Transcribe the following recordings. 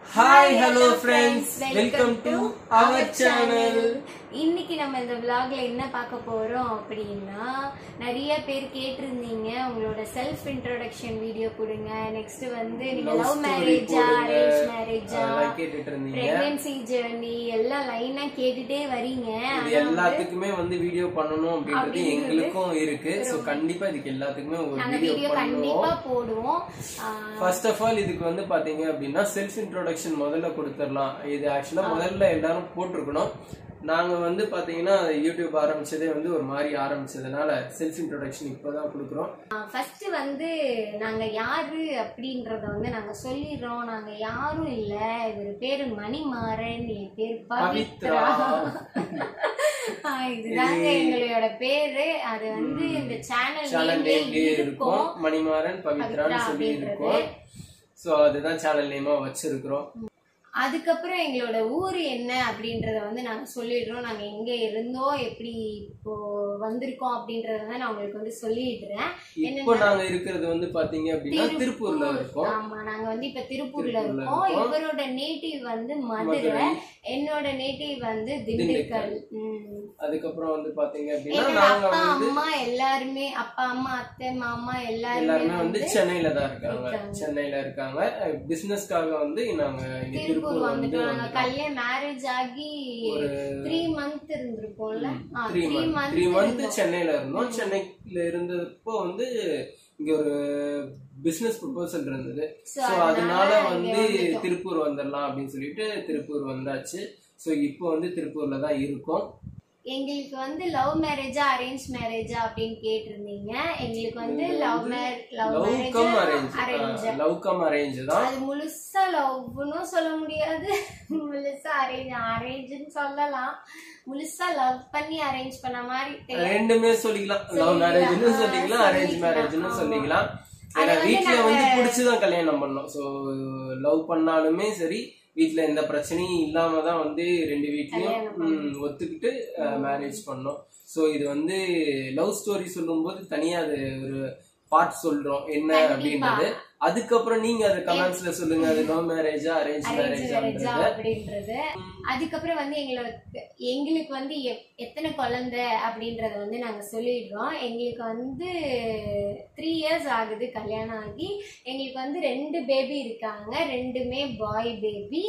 Hi hello friends welcome to our channel இன்னைக்கு நம்ம இந்த vlogல என்ன பார்க்க போறோம் அப்படின்னா நிறைய பேர் கேட்டிருந்தீங்க உங்களோட செல்ஃப் இன்ட்ரோடக்ஷன் வீடியோ கொடுங்க நெக்ஸ்ட் வந்து நீங்க Love லவ் story மேரேஜா போடுங்க. அரேஞ்ச் மேரேஜா அதெல்லாம் கேட்டுட்டு இருந்தீங்க பிரெக்னன்சி ஜேர்னி எல்லாம் லைனா கேட்டுட்டே வரீங்க இது எல்லாத்துக்குமே வந்து வீடியோ பண்ணணும் அப்படின்றது அப்படின்றது எங்களுக்கும் இருக்கு சோ கண்டிப்பா இதுக்கு எல்லாத்துக்குமே ஒரு நாங்க வீடியோ வீடியோ பண்ணுவோம் கண்டிப்பா போடுவோம் ஆஹ் ஃபர்ஸ்ட் ஆஃப் ஆல் இதுக்கு வந்து பாத்தீங்க அப்படின்னா செல்ஃப் இன்ட்ரோடக்ஷன் முதல்ல கொடுத்துடலாம் இது ஆக்சுவலா முதல்ல எல்லாரும் போட்டிருக்கணும் நாங்க வந்து பாத்தீங்கன்னா யூடியூப் ஆரம்பிச்சதே வந்து ஒரு மாதிரி ஆரம்பிச்சதுனால செல்ஃப் இன்ட்ரோடக்ஷன் இப்பதான் கொடுக்குறோம் ஃபர்ஸ்ட் வந்து நாங்க யாரு அப்படின்றத வந்து நாங்க சொல்லிடுறோம் நாங்க யாரும் இல்ல இவர் பேரு மணிமாறன் என் பேர் பவித்ரா ஆஹ் இதுதாங்க எங்களோட பேரு அது வந்து இந்த சேனல் சேனல் நேம்லயே இருக்கும் இருக்கும் மணிமாறன் பவித்ரான்னு பவித்ரா சொல்லி அப்படின்றது. இருக்கும் சோ அதுதான் சேனல் நேமா வச்சிருக்கிறோம் அதுக்கப்புறம் எங்களோட ஊர் என்ன அப்படின்றத வந்து நாங்க சொல்லிடுறோம் நாங்க எங்க இருந்தோம் எப்படி இப்போ வந்திருக்கோம் அப்படின்றத வந்து நான் உங்களுக்கு வந்து சொல்லிடுறேன் இப்போ நாங்க இருக்கிறது வந்து பாத்தீங்க அப்படின்னா திருப்பூர்ல இருக்கோம் ஆமா நாங்க வந்து இப்ப திருப்பூர்ல திருப்பூர்ல இருக்கோம் இருக்கோம். இவரோட நேட்டிவ் வந்து மதுரை மதுரை என்னோட நேட்டிவ் வந்து திண்டுக்கல் ம். அதுக்கப்புறம் வந்து பாத்தீங்க அப்படின்னா என்னோட நாங்க அப்பா வந்து அம்மா எல்லாருமே அப்பா அம்மா அத்தை மாமா எல்லாருமே எல்லாருமே வந்து வந்து சென்னையில தான் இருக்காங்க இருக்காங்க. சென்னையில இருக்காங்க பிசினஸ்க்காக வந்து நாங்க இங்க திருப்பூர் திருப்பூர் வந்து வந்துட்டோம் நாங்க கல்யாணம் மேரேஜ் ஆகி ஒரு த்ரீ மந்த் இருந்திருப்போம்ல three three month three month month சென்னையில இருந்தோம் சென்னையில இருந்தப்போ வந்து இங்க ஒரு பிசினஸ் ப்ரொபோசல் இருந்தது So, சோ அதனால அதனால வந்து இங்க வந்துட்டோம். திருப்பூர் வந்துடலாம் அப்படின்னு சொல்லிட்டு திருப்பூர் வந்தாச்சு சோ இப்போ வந்து திருப்பூர்ல தான் இருக்கோம் எங்களுக்கு வந்து லவ் மேரேஜா அரேஞ்ச் மேரேஜா அப்படின்னு கேட்டிருந்தீங்க எங்களுக்கு வந்து லவ் மேர் love love marriage cum arrange arrange love cum arrange தான் அது முழுசா லவ்னு சொல்ல முடியாது முழுசா அரேஞ்ச் அரேஞ்சுன்னு சொல்லலாம் முழுசா லவ் பண்ணி அரேஞ்ச் பண்ண மாதிரி தெரியாது. ரெண்டுமே சொல்லிக்கலாம் லவ் மேரேஜ்னு ஆ, சொல்லிக்கலாம் அரேஞ்ச் சொல்லிக்கலாம். மேரேஜ்னு ஆமா. சொல்லிக்கலாம் அது ஏன்னா வந்து வீட்ல நாங்க- வந்து பிடிச்சுதான் கல்யாணம் பண்ணோம் சோ லவ் பண்ணாலுமே சரி வீட்ல எந்த பிரச்சனையும் இல்லாம தான் வந்து ரெண்டு வீட்லயும் கல்யாணம் ம், ஒத்துக்கிட்டு மேரேஜ் பண்ணோம் சோ இது வந்து லவ் ஸ்டோரி சொல்லும்போது தனியா அது ஒரு பார்ட் சொல்றோம் என்ன கண்டிப்பா. அப்படின்றது அதுக்கப்புறம் நீங்க அது கமெண்ட்ஸ்ல சொல்லுங்க அது லவ் மேரேஜா அரேஞ்ச் அரேஞ்ச் மேரேஜா மேரேஜான்றது அப்படின்றது அதுக்கப்புறம் வந்து எங்களோட எங்களுக்கு வந்து எப்- எத்தனை குழந்தை அப்படின்றத வந்து நாங்க சொல்லிடுறோம் எங்களுக்கு வந்து த்ரீ இயர்ஸ் ஆகுது கல்யாணம் ஆகி எங்களுக்கு வந்து ரெண்டு பேபி இருக்காங்க ரெண்டுமே பாய் பேபி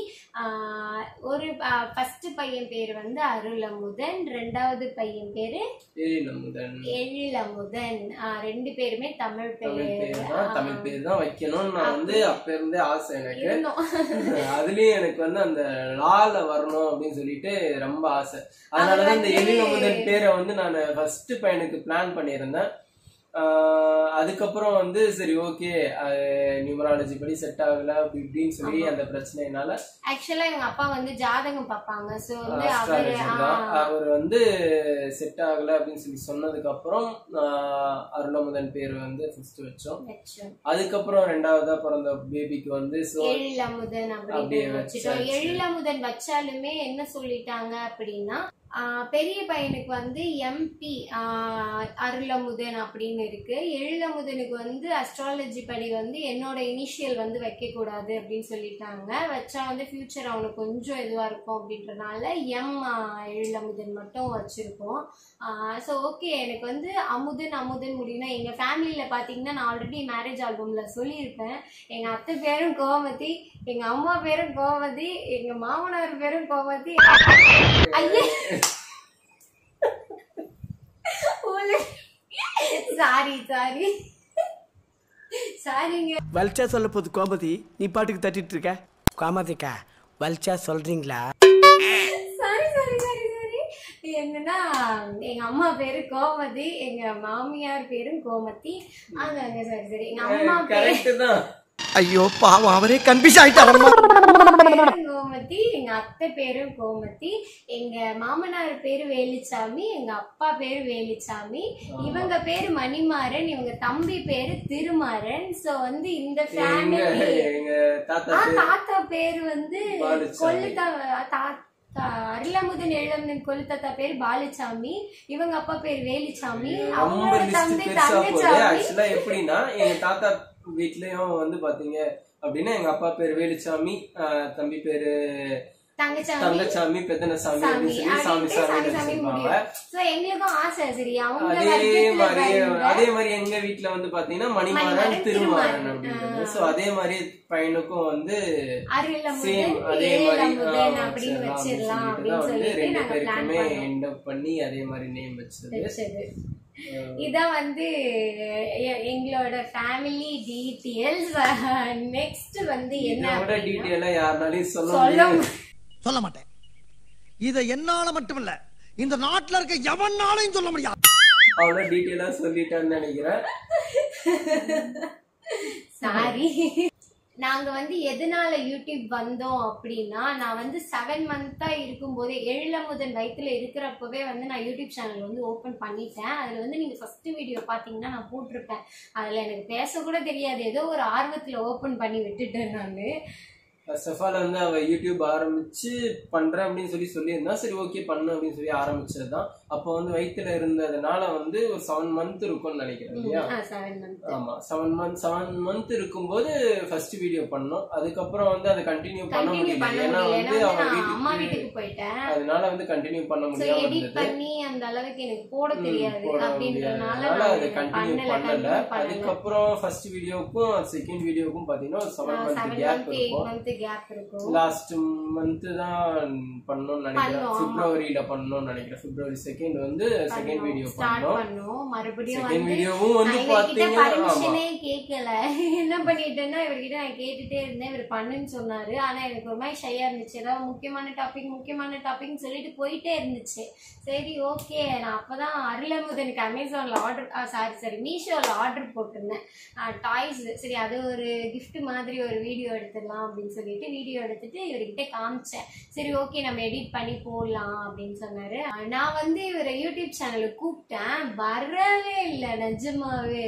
ஒரு ஃபர்ஸ்ட் பையன் பேர் வந்து அருளமுதன் ரெண்டாவது பையன் பேரு நம்புதன் எழிலமுதன் ஆஹ் ரெண்டு பேருமே தமிழ் தமிழ் பேர் பேர் தான் தமிழ் பேர் தான் வைக்கணும்னு நான் வந்து அப்ப இருந்தே ஆசை எனக்கு இருந்தோம் அதுலயும் எனக்கு வந்து அந்த லால வரணும் அப்படின்னு சொல்லிட்டு ரொம்ப ஆசை அதனாலதான் இந்த எழில முதல் பேரை வந்து நான் ஃபர்ஸ்ட் பையனுக்கு பிளான் பண்ணியிருந்தேன் ஆஹ் அதுக்கப்புறம் வந்து சரி ஓகே நியூமராலஜி படி செட் ஆகல அப்படி இப்படின்னு சொல்லி அந்த பிரச்சனைனால ஆக்சுவலா எங்க அப்பா வந்து ஜாதகம் பார்ப்பாங்க சோ வந்து அவரு astrologer தான் ஆ, அவர் வந்து செட் ஆகல அப்படின்னு சொல்லி சொன்னதுக்கு அப்புறம் ஆஹ் அருளமுதன் பேர் வந்து ஃபர்ஸ்ட் வச்சோம் வச்சோம். அதுக்கப்புறம் ரெண்டாவதா பிறந்த பேபிக்கு வந்து so எழிலமுதன் அப்படியே அப்படின்னு வச்சுட்டோம் வச்சாச்சு. எழிலமுதன் வச்சாலுமே என்ன சொல்லிட்டாங்க அப்படின்னா ஆ, பெரிய பையனுக்கு வந்து எம்பி அருளமுதன் அப்படின்னு இருக்கு எழிலமுதனுக்கு வந்து அஸ்ட்ராலஜி படி வந்து என்னோட இனிஷியல் வந்து வைக்க கூடாது அப்படின்னு சொல்லிட்டாங்க வச்சா வந்து ஃபியூச்சர் அவனுக்கு கொஞ்சம் இதுவா இருக்கும் அப்படின்றனால எம் எழிலமுதன் மட்டும் வச்சிருக்கோம் ஸோ ஓகே எனக்கு வந்து அமுதன் அமுதன் முடியும்னா எங்க ஃபேமிலியில பாத்தீங்கன்னா நான் ஆல்ரெடி மேரேஜ் ஆல்பம்ல சொல்லியிருப்பேன் எங்க அத்தை பேரும் கோமதி எங்க அம்மா பேரும் கோமதி எங்க மாமனார் பேரும் கோமதி ஐயே சாரி சாரி சாரிங்க வல்ச்சா சொல்ல போது கோமதி நீ பாட்டுக்கு தட்டிட்டு இருக்க கோமதிக்கா வல்ச்சா சொல்றீங்களா சாரி சாரி சாரி சாரி என்னன்னா எங்க அம்மா பேரு கோமதி எங்க மாமியார் பேரும் கோமதி அங்க அங்க சரி சரி எங்க அம்மா பேரு கரெக்ட் தான் ஐயோ பாவம் அவரே கன்ஃபியூஸ் ஆயிட்டாரம்மா பேரும் கோமதி எங்க அத்தை பேரும் கோமதி எங்க மாமனார் பேரு வேலுச்சாமி எங்க அப்பா பேரு வேலுச்சாமி இவங்க பேரு மணிமாறன் இவங்க தம்பி பேரு திருமாறன் சோ வந்து இந்த எங்க ஃபேமிலி எங்க தாத்தா ஆ பேர் தாத்தா பேரு வந்து பாலுச்சாமி. கொல்லுத்தா தாத்தா அருளமுதன் எழுந்தன் கொல்லுத்தாத்தா பேரு பாலுச்சாமி இவங்க அப்பா பேரு வேலுச்சாமி ரொம்ப அவங்களோட லிஸ்ட் தம்பி பெருசா போகுது தங்கச்சாமி ஆக்சுவலா எப்படின்னா எங்க தாத்தா வீட்லயும் வந்து பாத்தீங்க அப்படின்னா எங்க அப்பா பேர் வேலுச்சாமி ஆஹ் தம்பி பேரு தங்கச்சாமி தங்கச்சாமி பெத்தனசாமி அப்படின்னு சொல்லி சாமி அப்படின்ட்டு சாமி சாமி வச்சிருப்பாங்க முடியும் சோ எங்களுக்கும் ஆசை சரி அவங்க அதே வர்க்கத்துல மாதிரி பிறந்த அதே மாதிரி எங்க வீட்ல வந்து பாத்தீங்கன்னா மணிமாறன் மணிமாறன், திருமாறன் திருமாறன். அப்படின்றது சோ அதே மாதிரி பையனுக்கும் வந்து அருளமுதன் சேம் அதே மாதிரி ஏழமுதன் ஆ, அப்படின்னு வச்சிடலாம் வச்சிடலாம் அப்படின்னு அப்படின்னு சொல்லிட்டு தான் வந்து சொல்லிட்டு ரெண்டு நாங்க பிளான் பேருக்குமே பண்ணோம் எண்ட் அப் பண்ணி அதே மாதிரி நேம் வச்சது வச்சது இதான் வந்து எ- எங்களோட ஃபேமிலி டீட்டெயில்ஸ் நெக்ஸ்ட் வந்து என்ன இதை விட அப்படின்னா, டீட்டெயிலா யாருனாலையும் சொல்ல சொல்ல முடியாது சொல்ல மாட்டேன் இத என்னால மட்டுமில்ல இந்த நாட்டுல இருக்க எவனாலையும் சொல்ல முடியாது அவ்வளவு டீட்டெயிலா சொல்லிட்டேன்னு நினைக்கிறேன் சாரி நாங்க வந்து எதனால யூடியூப் வந்தோம் அப்படின்னா நான் வந்து செவன் மந்த்தா இருக்கும்போதே எழிலமுதன் வயித்துல இருக்கிறப்பவே வந்து நான் யூடியூப் சேனல் வந்து ஓபன் பண்ணிட்டேன் அதுல வந்து நீங்க ஃபர்ஸ்ட் வீடியோ பாத்தீங்கன்னா நான் போட்டிருப்பேன் அதுல எனக்கு பேச கூட தெரியாது ஏதோ ஒரு ஆர்வத்துல ஓபன் பண்ணி விட்டுட்டேன் நானு ஃபர்ஸ்ட் ஆஃப் ஆல் வந்து அவ யூடியூப் ஆரம்பிச்சு பண்றேன் அப்படின்னு சொல்லி சொல்லியிருந்தா சரி ஓகே பண்ணு அப்படின்னு சொல்லி ஆரம்பிச்சதுதான் அப்போ வந்து வயித்துல இருந்ததுனால வந்து ஒரு செவன் மந்த் இருக்கும்னு நினைக்கிறேன் இல்லையா செவன் மந்த் ஆமா செவன் மந்த் செவன் மந்த் இருக்கும்போது ஃபர்ஸ்ட் வீடியோ பண்ணோம் அதுக்கப்புறம் வந்து அதை கண்டினியூ பண்ண கண்டினியூ முடியல பண்ண ஏன்னா முடியல வந்து ஏன்னா அவ வந்து நான் அம்மா வீட்டுக்கு வீட்டுக்கு போயிட்டேன் அதனால வந்து கண்டினியூ பண்ண ஸோ முடியாம எடிட் இருந்தது பண்ணி அந்த அளவுக்கு எனக்கு போட ம், தெரியாது போட அப்படின்றதுனால முடியாதனால நான் அதை இதை கண்டினியூ பண்ணல பண்ணல கண்டினியூ பண்ணல அதுக்கப்புறம் ஃபர்ஸ்ட் வீடியோக்கும் செகண்ட் வீடியோக்கும் பாத்தீங்கன்னா ஒரு seven month seven gap month eight இருக்கும் மந்த் கேப் இருக்கும் லாஸ்ட் மந்த் தான் பண்ணோம்னு நினைக்கிறேன் பண்ணோம், ஆமா. பிப்ரவரியில பண்ணோம்னு நினைக்கிறேன் பிப்ரவரி செகண்ட் வந்து செகண்ட் வீடியோ ஸ்டார்ட் பண்ணோம் பண்ணோம் மறுபடியும் செகண்ட் வந்து வீடியோவும் வந்து நான் இவர்கிட்ட பாத்தீங்கன்னா ஆமா பர்மிஷனே கேட்கல என்ன பண்ணிட்டேன்னா இவர்கிட்ட நான் கேட்டுட்டே இருந்தேன் இவர் பண்ணுன்னு சொன்னாரு ஆனா எனக்கு ஒரு மாதிரி ஷையா இருந்துச்சு ஏதாவது முக்கியமான டாபிக் முக்கியமான டாபிக்னு சொல்லிட்டு போயிட்டே இருந்துச்சு சரி ஓகே நான் அப்பதான் அருளமுதனுக்கு அமேசான்ல ஆர்டர் சாரி சாரி மீஷோல ஆர்டர் போட்டிருந்தேன் டாய்ஸ் சரி அது ஒரு gift மாதிரி ஒரு வீடியோ எடுத்துடலாம் அப்படின்னு சொல்லிட்டு வீடியோ எடுத்துட்டு இவர்கிட்ட காமிச்சேன் சரி ஓகே நம்ம எடிட் பண்ணி போடலாம் அப்படின்னு சொன்னாரு நான் வந்து இவரை யூடியூப் சேனலுக்கு கூப்பிட்டேன் வரவே இல்லை நிஜமாவே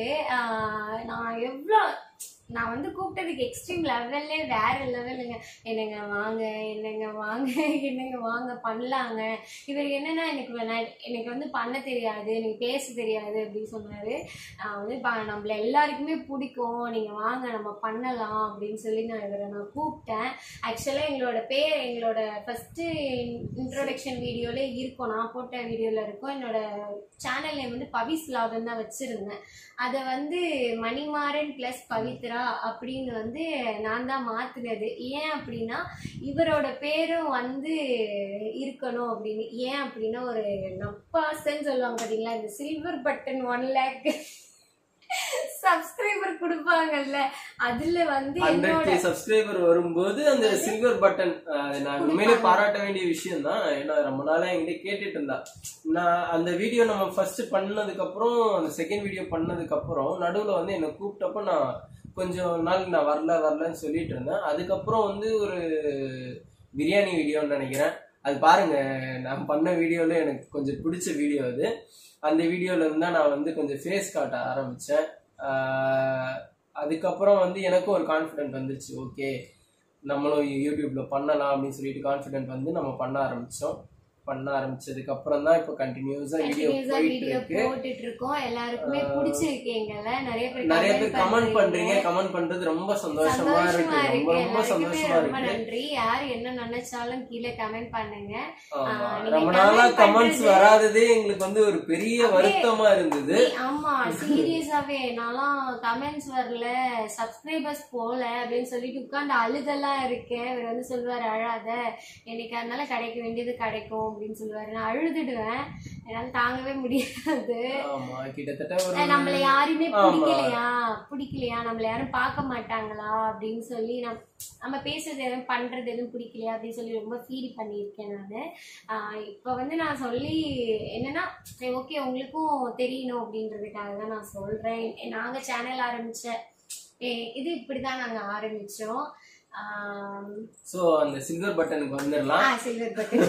ஆஹ் நான் எவ்வளோ நான் வந்து கூப்பிட்டதுக்கு எக்ஸ்ட்ரீம் லெவல்லே வேற லெவலுங்க என்னங்க வாங்க என்னங்க வாங்க என்னங்க வாங்க பண்ணலாங்க இவர் என்னன்னா எனக்கு நான் எனக்கு வந்து பண்ண தெரியாது எனக்கு பேச தெரியாது அப்படின்னு சொன்னாரு நான் வந்து ப- நம்மள எல்லாருக்குமே பிடிக்கும் நீங்க வாங்க நம்ம பண்ணலாம் அப்படின்னு சொல்லி நான் இவரை நான் கூப்பிட்டேன் ஆக்சுவலாக எங்களோட பேர் எங்களோட ஃபர்ஸ்ட் இன்ட்ரோடக்ஷன் வீடியோல இருக்கும் நான் போட்ட வீடியோல இருக்கும் என்னோட சேனல் நேம் வந்து பவிஸ் லாதன் தான் வச்சிருந்தேன் அதை வந்து மணிமாறன் ப்ளஸ் பவித்ரா அப்படின்னு வந்து நான் தான் மாத்துனது ஏன் அப்படின்னா இவரோட பேரும் வந்து இருக்கணும் அப்படின்னு ஏன் அப்படின்னா ஒரு நப்பாசன்னு சொல்லுவாங்க பாத்தீங்களா இந்த silver button one lakh subscriber கொடுப்பாங்கல்ல அதுல வந்து ஹண்ட்ரட் என்னோட கே சப்ஸ்கிரைபர் வரும்போது அந்த சில்வர் பட்டன் நான் உண்மையிலே பாராட்ட வேண்டிய விஷயம் தான் ஏன்னா ரொம்ப நாளா என்கிட்ட கேட்டுட்டு இருந்தா நான் அந்த வீடியோ நம்ம ஃபர்ஸ்ட் பண்ணதுக்கு அப்புறம் அந்த செகண்ட் வீடியோ பண்ணதுக்கு அப்புறம் நடுவுல வந்து என்னை கூப்பிட்டப்ப நான் கொஞ்சம் நாள் நான் வரல வரலன்னு சொல்லிட்டு இருந்தேன் அதுக்கப்புறம் வந்து ஒரு பிரியாணி வீடியோன்னு நினைக்கிறேன் அது பாருங்க நான் பண்ண வீடியோல எனக்கு கொஞ்சம் பிடிச்ச வீடியோ அது அந்த வீடியோல இருந்தா நான் வந்து கொஞ்சம் ஃபேஸ் காட்ட ஆரம்பிச்சேன் ஆஹ் அதுக்கப்புறம் வந்து எனக்கும் ஒரு கான்ஃபிடென்ட் வந்துருச்சு ஓகே நம்மளும் யூடியூப்ல பண்ணலாம் அப்படின்னு சொல்லிட்டு கான்ஃபிடென்ட் வந்து நம்ம பண்ண ஆரம்பிச்சோம் பண்ண ஆரம்பிச்சதுக்கு அப்புறம் தான் இப்போ கண்டினியூஸா வீடியோ கண்டினியூஸா போயிட்டு வீடியோ இருக்கு போட்டுட்டு இருக்கோம் எல்லாருக்குமே பிடிச்சிருக்கீங்கல்ல நிறைய பேர் நிறைய பேர் comment கமெண்ட் பண்றீங்க பண்றீங்க. கமெண்ட் பண்றது ரொம்ப சந்தோஷமா இருக்கு சந்தோஷமா ரொம்ப இருக்கு ரொம்ப எல்லாருக்குமே சந்தோஷமா ரொம்ப இருக்கு நன்றி யார் என்ன நினைச்சாலும் கீழே கமெண்ட் பண்ணுங்க ஆமா. ஆ, நீங்க ரொம்ப நாளா comment கமெண்ட்ஸ் பண்றது- வராததே எங்களுக்கு வந்து ஒரு பெரிய வருத்தமா இருந்தது நீ- ஆமா சீரியஸாவே நான்லாம் கமெண்ட்ஸ் வரல சப்ஸ்கிரைபர்ஸ் போல அப்படின்னு சொல்லிட்டு உட்கார்ந்து அழுதெல்லாம் இருக்கேன் இவர் வந்து சொல்லுவாரு அழாத எனக்கு அதனால கிடைக்க வேண்டியது கிடைக்கும் அப்படின்னு சொல்லுவாரு நான் அழுதுடுவேன் என்னால தாங்கவே முடியாது ஆமா கிட்டத்தட்ட ஒரு அஹ் நம்மள யாருமே ஆமா. பிடிக்கலையா பிடிக்கலையா நம்மள யாரும் பார்க்க மாட்டாங்களா அப்படின்னு சொல்லி நம் நம்ம பேசுறது எதுவும் பண்றது எதுவும் பிடிக்கலையா அப்படின்னு சொல்லி ரொம்ப ஃபீல் பண்ணியிருக்கேன் நான் இப்போ வந்து நான் சொல்லி என்னன்னா ஓகே உங்களுக்கும் தெரியணும் அப்படின்றதுக்காக தான் நான் சொல்றேன் நாங்க சேனல் ஆரம்பிச்ச எ- இது இப்படிதான் நாங்க ஆரம்பிச்சோம் சோ அந்த சில்வர் பட்டனுக்கு வந்துடலாம் சில்வர் பட்டன்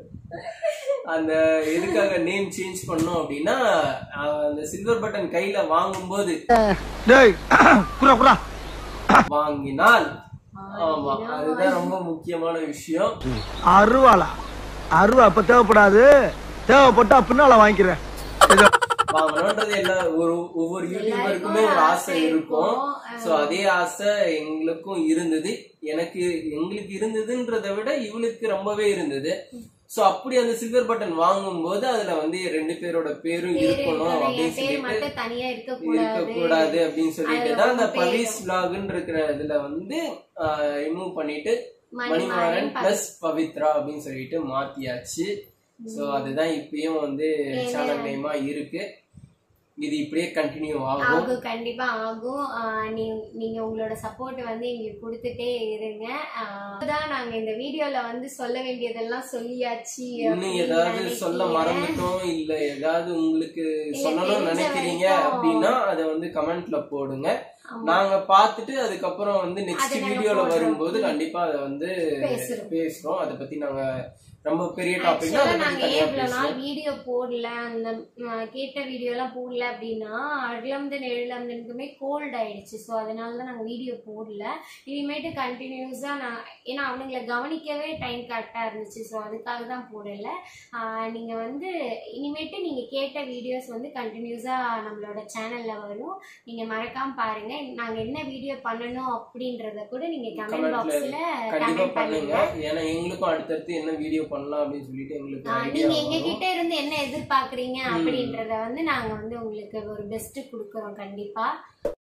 அந்த எதுக்காக நேம் சேஞ்ச் பண்ணோம் அப்படின்னா அஹ், அந்த சில்வர் பட்டன் கையில வாங்கும்போது டேய் குரா குரா வாங்கினால் ஆமா அதுதான் ரொம்ப முக்கியமான விஷயம் அருவாளா அருவா அப்ப தேவைப்படாது தேவைப்பட்டா பின்னால வாங்கிக்கிறேன் ஏதோ வாங்கணும்ன்றது எல்லா ஒரு ஒவ்வொரு யூடியூபருக்குமே ஒரு ஆசை இருக்கும் சோ அதே ஆசை எங்களுக்கும் இருந்தது எனக்கு எங்களுக்கு இருந்ததுன்றதை விட இவளுக்கு ரொம்பவே இருந்தது சோ அப்படி அந்த சில்வர் பட்டன் வாங்கும்போது அதுல வந்து ரெண்டு பேரோட பேரும் பேர் இருக்கணும் இருக்கணும், அப்படின்னு என் பேர் சொல்லிட்டு மட்டும் தனியா இருக்கக்கூடாது இருக்கக்கூடாது அப்படின்னு சொல்லிட்டு அதுல தான் அந்த உங்க பவிஸ் vlogன்னு இருக்கிற இதுல வந்து ரிமூவ் பண்ணிட்டு மணிமாறன் மணிமாறன் பிளஸ் பவித்ரா அப்படின்னு சொல்லிட்டு மாத்தியாச்சு சோ அதுதான் இப்பயும் வந்து சேனல் நேமா இருக்கு இது இப்படியே கண்டினியூ ஆகும் ஆகும் கண்டிப்பா ஆகும் ஆஹ் நீ- நீங்க உங்களோட சப்போர்ட் வந்து எங்களுக்கு கொடுத்துட்டே இருங்க ஆஹ் தான் நாங்க இந்த வீடியோல வந்து சொல்ல வேண்டியதெல்லாம் சொல்லியாச்சு இன்னும் அப்படின்னு ஏதாவது சொல்ல நினைக்கிறேன். மறந்துட்டோம் இல்ல ஏதாவது உங்களுக்கு சொல்லணும்னு தெரிஞ்ச நினைக்கிறீங்க வரைக்கும் அப்படின்னா அதை வந்து கமெண்ட்ல போடுங்க ஆமா. நாங்க பார்த்துட்டு அதுக்கப்புறம் வந்து நெக்ஸ்ட் அதை நாங்க வீடியோல போடுறோம். வரும்போது கண்டிப்பா அதை வந்து பேசுறோம். பேசுறோம் அதை பத்தி நாங்க ரொம்ப பெரிய டாபிக்னா Actually, அதை நாங்க பத்தி ஏன் தனியா இவ்வளவு நாள் பேசுவோம் வீடியோ போடல அந்த ம், கேட்ட வீடியோ எல்லாம் போடல அப்படின்னா அருளம்தன் எழுளம்தனுக்குமே கோல்ட் ஆயிடுச்சு ஸோ அதனால தான் நாங்கள் வீடியோ போடல இனிமேட்டு கண்டினியூஸாக நான் ஏன்னா அவனுங்களை கவனிக்கவே டைம் கரெக்டாக இருந்துச்சு ஸோ அதுக்காக தான் போடல நீங்கள் வந்து இனிமேட்டு நீங்கள் கேட்ட வீடியோஸ் வந்து கண்டினியூஸாக நம்மளோட சேனலில் வரும் நீங்கள் மறக்காமல் பாருங்கள் நாங்கள் என்ன வீடியோ பண்ணணும் அப்படின்றத கூட நீங்கள் கமெண்ட் Comment ல பாக்ஸில் கண்டிப்பா கமெண்ட் பண்ணுங்க பண்ணுங்க ஏன்னா எங்களுக்கும் அடுத்தடுத்து என்ன வீடியோ பண்ணலாம் அப்படின்னு சொல்லிட்டு எங்களுக்கு ஆஹ் ஐடியா நீங்க எங்க கிட்ட இருந்து என்ன எதிர்பார்க்கறீங்க அப்படின்றத வந்து நாங்க வந்து உங்களுக்கு ஒரு பெஸ்ட் கொடுக்கறோம் கண்டிப்பா